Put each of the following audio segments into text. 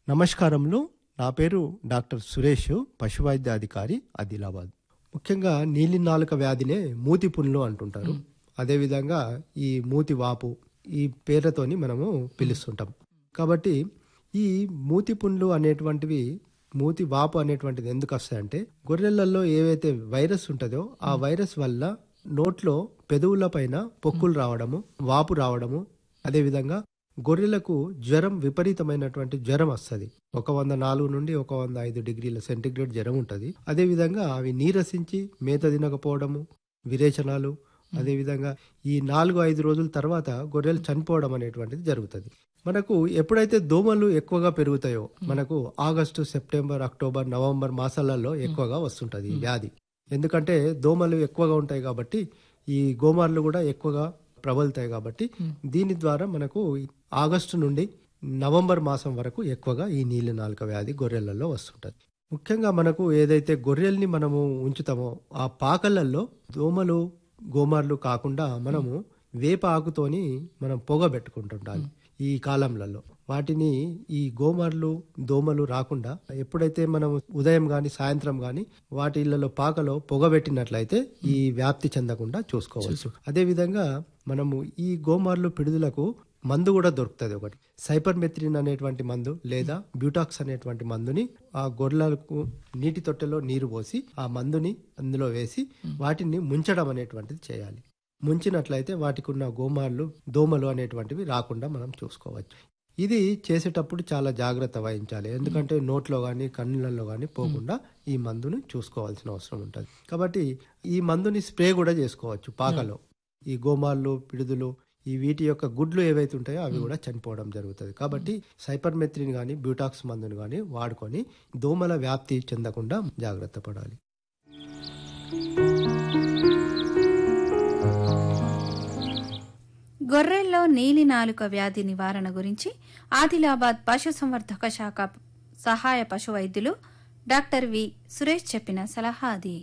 నమస్కారములు నా పేరు డాక్టర్ సురేష్ పశువైద్య అధికారి ఆదిలాబాద్ ముఖ్యంగా నీలి నాలుక వ్యాధినే మూతి పుండ్లు అంటుంటారు అదేవిధంగా ఈ మూతి వాపు ఈ పేర్లతోని మనము పిలుస్తుంటాం కాబట్టి ఈ మూతి పుండ్లు అనేటువంటివి మూతి వాపు అనేటువంటిది ఎందుకు వస్తాయంటే గొర్రెలలో ఏవైతే వైరస్ ఉంటుందో ఆ వైరస్ వల్ల నోట్లో పెదవుల పైన పొక్కులు రావడము వాపు రావడము అదేవిధంగా గొర్రెలకు జ్వరం విపరీతమైనటువంటి జ్వరం వస్తుంది ఒక వంద నాలుగు నుండి ఒక వంద ఐదు డిగ్రీల సెంటిగ్రేడ్ జ్వరం ఉంటుంది అదేవిధంగా అవి నీరసించి మేత తినకపోవడము విరేచనాలు అదేవిధంగా ఈ నాలుగు ఐదు రోజుల తర్వాత గొర్రెలు చనిపోవడం అనేటువంటిది జరుగుతుంది మనకు ఎప్పుడైతే దోమలు ఎక్కువగా పెరుగుతాయో మనకు ఆగస్టు సెప్టెంబర్ అక్టోబర్ నవంబర్ మాసాలలో ఎక్కువగా వస్తుంటది ఈ వ్యాధి ఎందుకంటే దోమలు ఎక్కువగా ఉంటాయి కాబట్టి ఈ గోమార్లు కూడా ఎక్కువగా ప్రబలుతాయి కాబట్టి దీని ద్వారా మనకు ఆగస్టు నుండి నవంబర్ మాసం వరకు ఎక్కువగా ఈ నీలి నాలుక వ్యాధి గొర్రెలలో వస్తుంటది ముఖ్యంగా మనకు ఏదైతే గొర్రెల్ని మనము ఉంచుతామో ఆ పాకలలో దోమలు గోమార్లు కాకుండా మనము వేప ఆకుతోని మనం పొగ పెట్టుకుంటుంటాలి ఈ కాలంలలో వాటిని ఈ గోమార్లు దోమలు రాకుండా ఎప్పుడైతే మనం ఉదయం గాని సాయంత్రం గాని వాటి ఇళ్లలో పాకలో పొగబెట్టినట్లయితే ఈ వ్యాప్తి చెందకుండా చూసుకోవచ్చు అదే విధంగా మనము ఈ గోమార్లు పిడుదలకు మందు కూడా దొరుకుతుంది ఒకటి సైపర్మెత్రిన్ అనేటువంటి మందు లేదా బ్యూటాక్స్ అనేటువంటి మందుని ఆ గొర్రెలకు నీటి తొట్టెలో నీరు పోసి ఆ మందుని అందులో వేసి వాటిని ముంచడం అనేటువంటిది చేయాలి ముంచినట్లయితే వాటికి ఉన్న గోమార్లు దోమలు అనేటువంటివి రాకుండా మనం చూసుకోవచ్చు ఇది చేసేటప్పుడు చాలా జాగ్రత్త వహించాలి ఎందుకంటే నోట్లో కానీ కన్నులలో కానీ పోకుండా ఈ మందుని చూసుకోవాల్సిన అవసరం ఉంటుంది కాబట్టి ఈ మందుని స్ప్రే కూడా చేసుకోవచ్చు పాకలో ఈ గోమార్లు పిడుదులు ఈ వీటి యొక్క గుడ్లు ఏవైతే ఉంటాయో అవి కూడా చనిపోవడం జరుగుతుంది కాబట్టి సైపర్మెత్రిన్ కానీ బ్యూటాక్స్ మందుని కానీ వాడుకొని దోమల వ్యాప్తి చెందకుండా జాగ్రత్త పడాలి గొర్రెల్లో నీలి నాలుక వ్యాధి నివారణ గురించి ఆదిలాబాద్ పశుసంవర్ధక శాఖ సహాయ పశు వైద్యులు డాక్టర్ వి సురేష్ చెప్పిన సలహా అది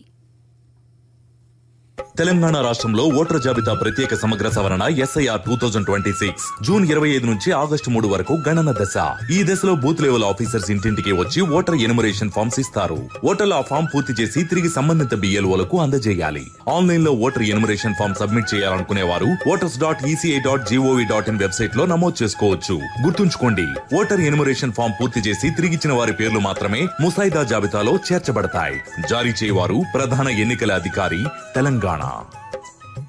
తెలంగాణ రాష్ట్రంలో ఓటర్ జాబితా ప్రత్యేక సమగ్ర సవరణ SIR two thousand twenty six June ఇరవై ఐదు నుంచి ఆగస్టు మూడు వరకు గణన దశ ఈ దశలో బూత్ లెవెల్ ఆఫీసర్స్ ఇంటింటికి వచ్చి ఓటర్ ఎనుమరేషన్ ఫామ్స్ ఇస్తారు ఓటర్లు ఆ ఫామ్ పూర్తి చేసి తిరిగి సంబంధిత బిఎల్ఓలకు అందజేయాలి ఆన్లైన్ లో ఓటర్ ఎనుమరేషన్ ఫామ్ సబ్మిట్ చేయాలనుకునే వారు voters dot ECI dot GOV dot in website లో నమోదు చేసుకోవచ్చు గుర్తుంచుకోండి ఓటర్ ఎనుమరేషన్ ఫామ్ పూర్తి చేసి తిరిగిచ్చిన వారి పేర్లు మాత్రమే ముసాయిదా జాబితాలో చేర్చబడతాయి జారీ చేయవారు ప్రధాన ఎన్నికల అధికారి తెలంగాణ